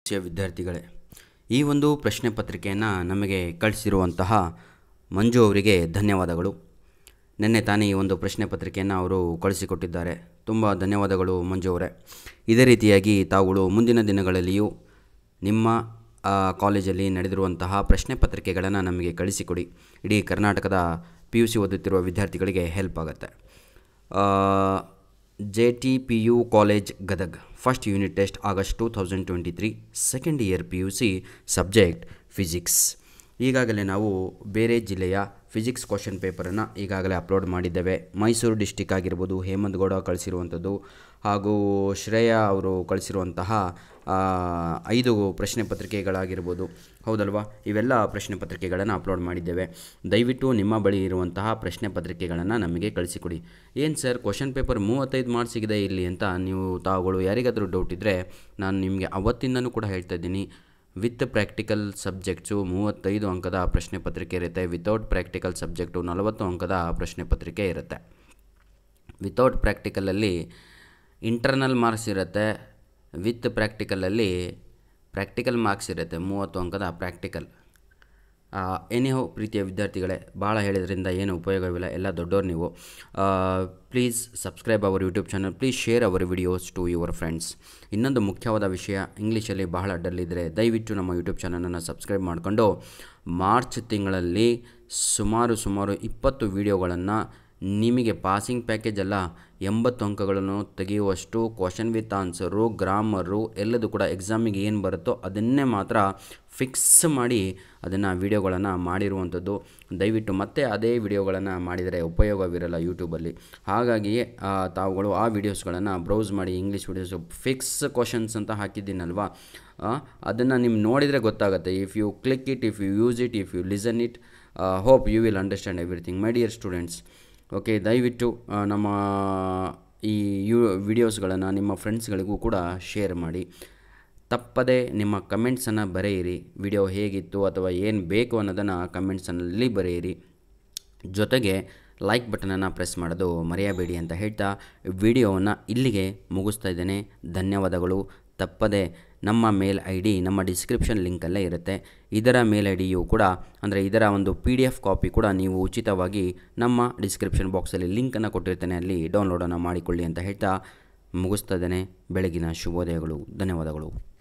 ಪ್ರಿಯ ವಿದ್ಯಾರ್ಥಿಗಳೇ ಈ ಒಂದು ಪ್ರಶ್ನೆ ಪತ್ರಿಕೆಯನ್ನು ನಮಗೆ ಕಳಿಸಿರುವಂತಹ ಮಂಜು ಅವರಿಗೆ ಧನ್ಯವಾದಗಳು ನಿನ್ನೆ ತಾನೇ ಈ ಒಂದು ಪ್ರಶ್ನೆ ಪತ್ರಿಕೆಯನ್ನು ಅವರು ಕಳಿಸಿಕೊಟ್ಟಿದ್ದಾರೆ ತುಂಬ ಧನ್ಯವಾದಗಳು ಮಂಜು ಅವರೇ ಇದೇ ರೀತಿಯಾಗಿ ತಾವುಗಳು ಮುಂದಿನ ದಿನಗಳಲ್ಲಿಯೂ ನಿಮ್ಮ ಆ, ಕಾಲೇಜಲ್ಲಿ ನಡೆದಿರುವಂತಹ ಪ್ರಶ್ನೆ ಪತ್ರಿಕೆಗಳನ್ನು ನಮಗೆ ಕಳಿಸಿಕೊಡಿ ಇಡೀ ಕರ್ನಾಟಕದ ಪಿ ಯು ಸಿ ಓದುತ್ತಿರುವ ವಿದ್ಯಾರ್ಥಿಗಳಿಗೆ ಹೆಲ್ಪ್ ಆಗುತ್ತೆ J T P U college Gadag first unit test August two thousand twenty three second year P U C subject physics ಈಗಾಗಲೇ ನಾವು ಬೇರೆ ಜಿಲ್ಲೆಯ ಫಿಸಿಕ್ಸ್ ಕ್ವಶನ್ ಪೇಪರನ್ನು ಈಗಾಗಲೇ ಅಪ್ಲೋಡ್ ಮಾಡಿದ್ದೇವೆ ಮೈಸೂರು ಡಿಸ್ಟಿಕ್ ಆಗಿರ್ಬೋದು ಹೇಮಂತ್ ಗೌಡ ಕಳಿಸಿರುವಂಥದ್ದು ಹಾಗೂ ಶ್ರೇಯಾ ಅವರು ಕಳಿಸಿರುವಂತಹ ಆ, ಐದು ಪ್ರಶ್ನೆ ಪತ್ರಿಕೆಗಳಾಗಿರ್ಬೋದು ಹೌದಲ್ವಾ ಇವೆಲ್ಲ ಪ್ರಶ್ನೆ ಪತ್ರಿಕೆಗಳನ್ನು ಅಪ್ಲೋಡ್ ಮಾಡಿದ್ದೇವೆ ದಯವಿಟ್ಟು ನಿಮ್ಮ ಬಳಿ ಇರುವಂತಹ ಪ್ರಶ್ನೆ ಪತ್ರಿಕೆಗಳನ್ನು ನಮಗೆ ಕಳಿಸಿಕೊಡಿ ಏನು ಸರ್ ಕ್ವಶನ್ ಪೇಪರ್ ಮೂವತ್ತೈದು ಮಾರ್ಕ್ಸಿಗಿದೆ ಇಲ್ಲಿ ಅಂತ ನೀವು ತಾವುಗಳು ಯಾರಿಗಾದರೂ ಡೌಟ್ ಇದ್ದರೆ ನಾನು ನಿಮಗೆ ಅವತ್ತಿಂದನೂ ಕೂಡ ಹೇಳ್ತಾ ಇದ್ದೀನಿ ವಿತ್ ಪ್ರಾಕ್ಟಿಕಲ್ ಸಬ್ಜೆಕ್ಟ್ಸು ಮೂವತ್ತೈದು ಅಂಕದ ಪ್ರಶ್ನೆ ಪತ್ರಿಕೆ ಇರುತ್ತೆ ವಿತೌಟ್ ಪ್ರಾಕ್ಟಿಕಲ್ ಸಬ್ಜೆಕ್ಟು ನಲವತ್ತು ಅಂಕದ ಪ್ರಶ್ನೆ ಪತ್ರಿಕೆ ಇರುತ್ತೆ ವಿತೌಟ್ ಪ್ರಾಕ್ಟಿಕಲಲ್ಲಿ ಇಂಟರ್ನಲ್ ಮಾರ್ಕ್ಸ್ ಇರುತ್ತೆ ವಿತ್ ಪ್ರಾಕ್ಟಿಕಲಲ್ಲಿ ಪ್ರಾಕ್ಟಿಕಲ್ ಮಾರ್ಕ್ಸ್ ಇರುತ್ತೆ ಮೂವತ್ತು ಅಂಕದ ಪ್ರಾಕ್ಟಿಕಲ್ ಎನಿಹೋ ಪ್ರೀತಿಯ ವಿದ್ಯಾರ್ಥಿಗಳೇ ಭಾಳ ಹೇಳಿದ್ರಿಂದ ಏನು ಉಪಯೋಗವಿಲ್ಲ ಎಲ್ಲ ದೊಡ್ಡವ್ರು ನೀವು please subscribe our YouTube channel please share our videos to your friends ಇನ್ನೊಂದು ಮುಖ್ಯವಾದ ವಿಷಯ ಇಂಗ್ಲೀಷಲ್ಲಿ ಬಹಳ ಡಲ್ ಇದ್ದರೆ ದಯವಿಟ್ಟು ನಮ್ಮ ಯೂಟ್ಯೂಬ್ ಚಾನಲನ್ನು ಸಬ್ಸ್ಕ್ರೈಬ್ ಮಾಡಿಕೊಂಡು ಮಾರ್ಚ್ ತಿಂಗಳಲ್ಲಿ ಸುಮಾರು ಸುಮಾರು ಇಪ್ಪತ್ತು ವಿಡಿಯೋಗಳನ್ನು ನಿಮಗೆ ಪಾಸಿಂಗ್ ಪ್ಯಾಕೇಜ್ ಅಲ್ಲ ಎಂಬತ್ತು ಅಂಕಗಳನ್ನು ತೆಗೆಯುವಷ್ಟು ಕ್ವಶನ್ ವಿತ್ ಆನ್ಸರು ಗ್ರಾಮರು ಎಲ್ಲದೂ ಕೂಡ ಎಕ್ಸಾಮಿಗೆ ಏನು ಬರುತ್ತೋ ಅದನ್ನೇ ಮಾತ್ರ ಫಿಕ್ಸ್ ಮಾಡಿ ಅದನ್ನು ವೀಡಿಯೋಗಳನ್ನು ಮಾಡಿರುವಂಥದ್ದು ದಯವಿಟ್ಟು ಮತ್ತೆ ಅದೇ ವಿಡಿಯೋಗಳನ್ನು ಮಾಡಿದರೆ ಉಪಯೋಗವಿರಲ್ಲ ಯೂಟ್ಯೂಬಲ್ಲಿ ಹಾಗಾಗಿಯೇ ಆ, ತಾವುಗಳು ಆ ವಿಡಿಯೋಸ್ಗಳನ್ನು ಬ್ರೌಸ್ ಮಾಡಿ ಇಂಗ್ಲೀಷ್ ವಿಡಿಯೋಸು ಫಿಕ್ಸ್ ಕ್ವಶನ್ಸ್ ಅಂತ ಹಾಕಿದ್ದೀನಲ್ವಾ ಅದನ್ನು ನಿಮ್ಮ ನೋಡಿದರೆ ಗೊತ್ತಾಗುತ್ತೆ if you click it if you use it if you listen it hope you will understand everything my dear students okay ದಯವಿಟ್ಟು ಆ, ನಮ್ಮ ಈ ಯು ವಿಡಿಯೋಸ್ಗಳನ್ನು ನಿಮ್ಮ ಫ್ರೆಂಡ್ಸ್ಗಳಿಗೂ ಕೂಡ ಶೇರ್ ಮಾಡಿ ತಪ್ಪದೆ ನಿಮ್ಮ ಕಮೆಂಟ್ಸನ್ನು ಬರೆಯಿರಿ ವಿಡಿಯೋ ಹೇಗಿತ್ತು ಅಥವಾ ಏನು ಬೇಕು ಅನ್ನೋದನ್ನು ಕಮೆಂಟ್ಸಲ್ಲಿ ಬರೆಯಿರಿ ಜೊತೆಗೆ ಲೈಕ್ ಬಟನನ್ನು ಪ್ರೆಸ್ ಮಾಡೋದು ಮರೆಯಬೇಡಿ ಅಂತ ಹೇಳ್ತಾ ವಿಡಿಯೋವನ್ನು ಇಲ್ಲಿಗೆ ಮುಗಿಸ್ತಾ ಇದ್ದೇನೆ ಧನ್ಯವಾದಗಳು ತಪ್ಪದೆ ನಮ್ಮ ಮೇಲ್ ಐ ಡಿ ನಮ್ಮ ಡಿಸ್ಕ್ರಿಪ್ಷನ್ ಲಿಂಕಲ್ಲೇ ಇರುತ್ತೆ ಇದರ ಮೇಲ್ ಐ ಡಿಯು ಕೂಡ ಅಂದರೆ ಇದರ ಒಂದು ಪಿ ಡಿ ಎಫ್ ಕಾಪಿ ಕೂಡ ನೀವು ಉಚಿತವಾಗಿ ನಮ್ಮ ಡಿಸ್ಕ್ರಿಪ್ಷನ್ ಬಾಕ್ಸಲ್ಲಿ ಲಿಂಕನ್ನು ಕೊಟ್ಟಿರ್ತೇನೆ ಅಲ್ಲಿ ಡೌನ್ಲೋಡನ್ನು ಮಾಡಿಕೊಳ್ಳಿ ಅಂತ ಹೇಳ್ತಾ ಮುಗಿಸ್ತಾ ಇದ್ದೇನೆ ಬೆಳಗಿನ ಶುಭೋದಯಗಳು ಧನ್ಯವಾದಗಳು